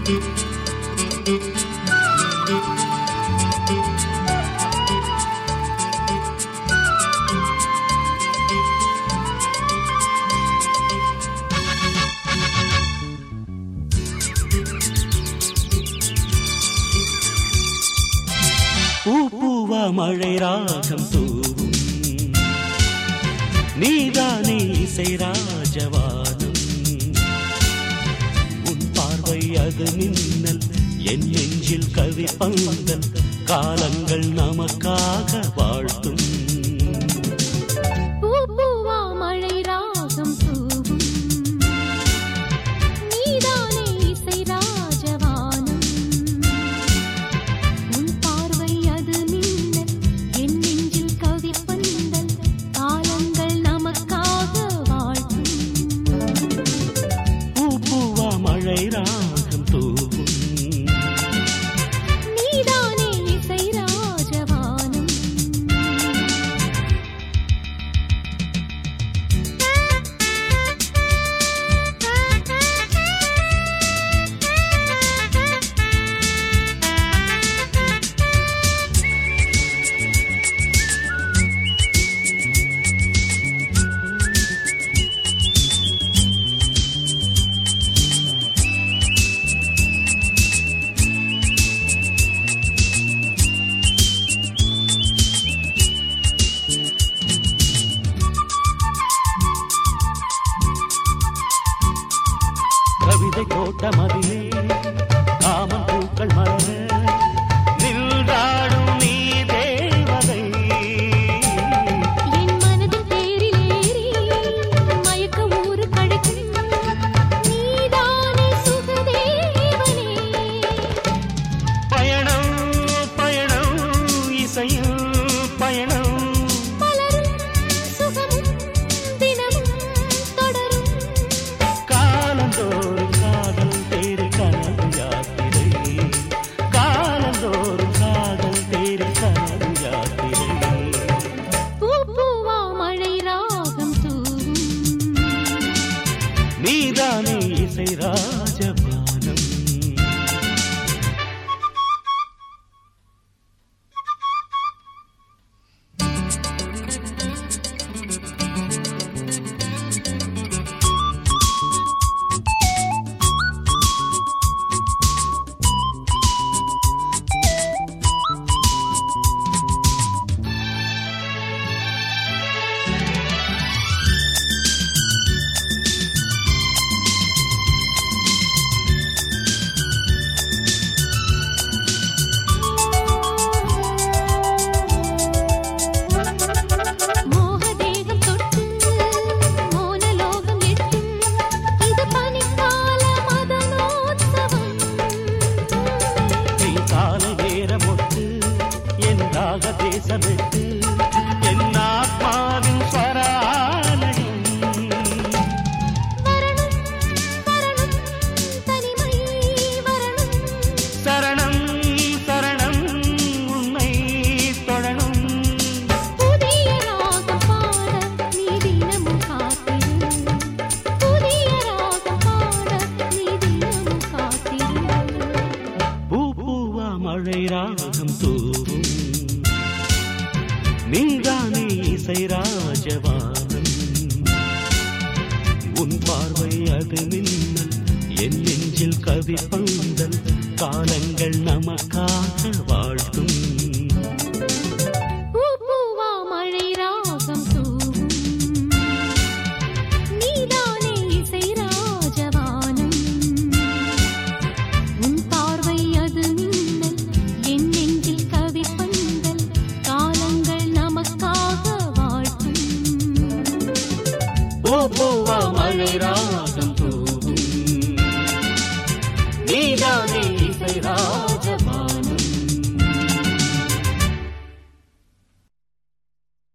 பூ பூவா மழை ராகம் தூவும் நீதானே இசை ராஜவானம் உன் பார்வை அது மின்னல் என் நெஞ்சில் கவி பந்தல் காலங்கள் நமக்காக வாழ்த்தும் பூ பூவா மழை ராகம் தூவும் நீதானே இசை ராஜவானம் உன் பார்வை அது மின்னல் என் நெஞ்சில் கவி பந்தல் காலங்கள் நமக்காக வாழ்த்தும் பூ பூவா மழை ராகம் தூவும் நீதானே இசை ராஜவானம் கவிதை கோட்ட மதிலே காமன் பூக்கள் மலர நின்றாடும் நீ தேவதை என் மனதில் தேரில் ஏறி மயக்க ஊரு கழிக்கும் நீதானே சுகதேவனே பயணம் பயணம் இசையும் பயணம் மலரும் சுகமும் தினமும் தொடரும் காலந்தோறும் காதல் தேரி கனவு யாத்திரை காலந்தோறும் காதல் தேரி கனவு யாத்திரை பூ பூவா மழை ராகம் தூவும் நீதானே இசை ராஜபானம் மோகதேகம் தொட்டு மோனலோகம் எட்டும் இது பனிக்கால மதனோத்சவம் நீ கால ஏறமொட்டு என்றாக தேசமிட்டு என் ஆத்மாவின் ஸ்வராலயம் வரணும் வரணும் தனிமை வரணும் சரணம் சரணம் உன்னை தொடணும் புதிய ராகம் பாட நீ தினமும் காத்திரு புதிய ராகம் பாட நீ தினமும் காத்திரு பூ பூவா மழை ராகம் தூவும் நீதானே இசை ராஜவானம் உன் பார்வை அது மின்னல் என் நெஞ்சில் கவி பங்கு